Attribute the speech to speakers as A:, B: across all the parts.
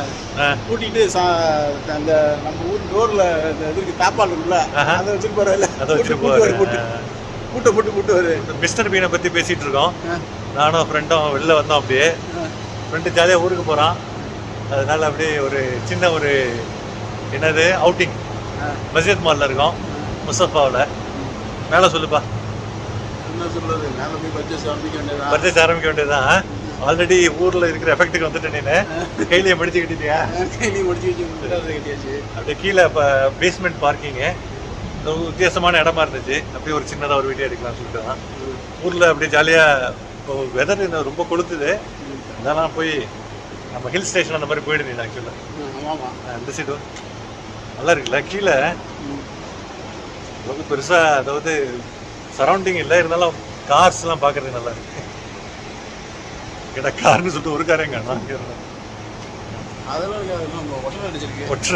A: ஆ.
B: கூட்டிட்டு சா- அந்த நம்ம ஊர் டோர்ல இந்த இதுக்கு தாப்பால் இருக்குல்ல
A: ஆஹா.
B: அதை வச்சுட்டு போறாரு
A: அதை வச்சு
B: கூட்டு கூட்டு கூட்ட போட்டு கூட்டு வரு
A: மிஸ்டர் பீனை பற்றி பேசிகிட்டு இருக்கோம் நானும் ஃப்ரெண்டும் வெளில வந்தோம் அப்படியே ஃப்ரெண்டு ஜாலியாக ஊருக்கு போகிறான் அதனால அப்படியே ஒரு சின்ன ஒரு என்னது அவுட்டிங் மஸ்ஜித் மாலில் இருக்கோம் முசஃபாவில் மேலே சொல்லுப்பா
B: என்ன சொல்றது மேல போய் பர்ச்சேஸ் ஆரம்பிக்க வேண்டியதான்
A: பர்ச்சேஸ் ஆரம்பிக்க வேண்டியதுதான் ஆல்ரெடி ஊரில் இருக்கிற எஃபெக்ட்டுக்கு வந்துட்டு நீனு கையிலேயே முடிச்சு கட்டிட்டியா
B: கையிலையும் முடிச்சு வச்சு முட்டாதை கட்டியாச்சு
A: அப்படியே கீழே இப்போ பேஸ்மெண்ட் பார்க்கிங்கு வித்தியாசமான இடமா இருந்துச்சு அப்படியே ஒரு சின்னதாக ஒரு வீடியோ எடுக்கலாம்னு சொல்லிட்டு தான் ஊரில் அப்படியே ஜாலியாக இப்போ வெதர் ரொம்ப கொளுத்துது அதெல்லாம் போய் நம்ம ஹில் ஸ்டேஷன் அந்த மாதிரி போயிடுது ஆக்சுவலாக
B: ஆமாமா
A: அந்த சைடு நல்லா இருக்குல்ல கீழே ரொம்ப பெருசாக அதாவது சரௌண்டிங் இல்லை இருந்தாலும் கார்ஸ்லாம் பார்க்கறதுக்கு நல்லா இருக்கு கிட்ட கார்னு சொல்லிட்டு ஒரு காரையும் காணும்
B: அதெல்லாம் இருக்காது நம்ம ஒட்டல் அடிச்சிருக்கு
A: ஒற்றை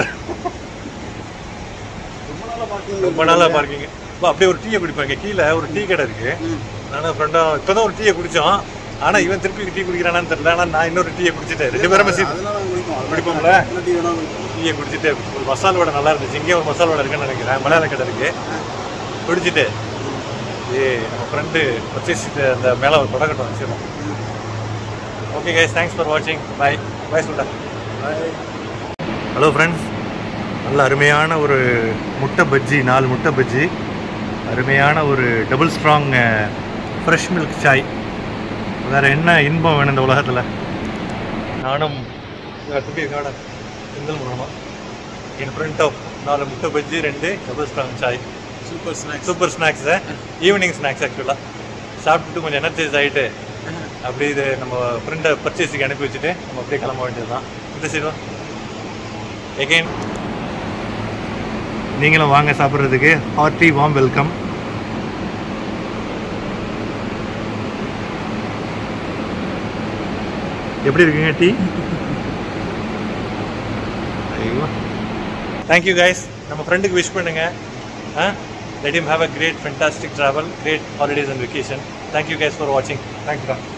B: ரொம்ப நாளா பார்க்கிங்
A: ரொம்ப நாளாக பார்க்கிங்க இப்போ அப்படியே ஒரு டீயை குடிப்பாங்க கீழே ஒரு டீ கடை இருக்கு நானும் ஃப்ரெண்டும் இப்போ தான் ஒரு டீயை குடித்தோம் ஆனால் இவன் திருப்பி டீ குடிக்கிறானான்னு தெரியல ஆனால் நான் இன்னொரு டீயை குடிச்சிட்டேன் ரெண்டு பேரும் சீட்
B: அதெல்லாம் நாங்க குடிப்போம்
A: குடிப்போம்ல?
B: என்ன டீ வேணாலும் குடிப்போம்
A: டீயை குடிச்சிட்டு ஒரு மசால் வடை நல்லா இருந்துச்சு இங்கே ஒரு மசால் வடை இருக்குன்னு நினைக்கிறேன் மலையாள கடை இருக்கு குடிச்சிட்டு ஏ நம்ம ஃப்ரெண்டு பர்ச்சேஸ் அந்த மேலே ஒரு தொடக்கட்டும் வச்சிடும் ஓகே கைஸ் தேங்க்ஸ் ஃபார் வாட்சிங் பாய் பாய் சொல்லிட்டேன் ஹலோ ஃப்ரெண்ட்ஸ் நல்ல அருமையான ஒரு முட்டை பஜ்ஜி நாலு முட்டை பஜ்ஜி அருமையான ஒரு டபுள் ஸ்ட்ராங் ஃப்ரெஷ் மில்க் சாய் வேறு என்ன இன்பம் வேணும் இந்த உலகத்தில் நானும் தம்பி காட செந்தில் மூலமாக இன் ஃப்ரண்ட் ஆஃப் நாலு முட்டை பஜ்ஜி ரெண்டு டபுள் ஸ்ட்ராங் சாய்
B: super snacks
A: super snacks evening snacks ஆக்சுவலாக சாப்பிட்டுட்டு கொஞ்சம் எனர்ஜைஸ் ஆகிட்டு அப்படியே இது நம்ம ஃப்ரெண்டை பர்ச்சேஸுக்கு அனுப்பி வச்சுட்டு நம்ம அப்படியே கிளம்ப வேண்டியது தான் இந்த சைடு எகெயின் நீங்களும் வாங்க சாப்பிட்றதுக்கு ஹார்ட்டி வாம் வெல்கம் எப்படி இருக்குங்க டீ ஐயோ தேங்க்யூ கைஸ் நம்ம ஃப்ரெண்டுக்கு விஷ் பண்ணுங்க ah let him have a great fantastic travel great holidays and vacation thank you guys for watching thank you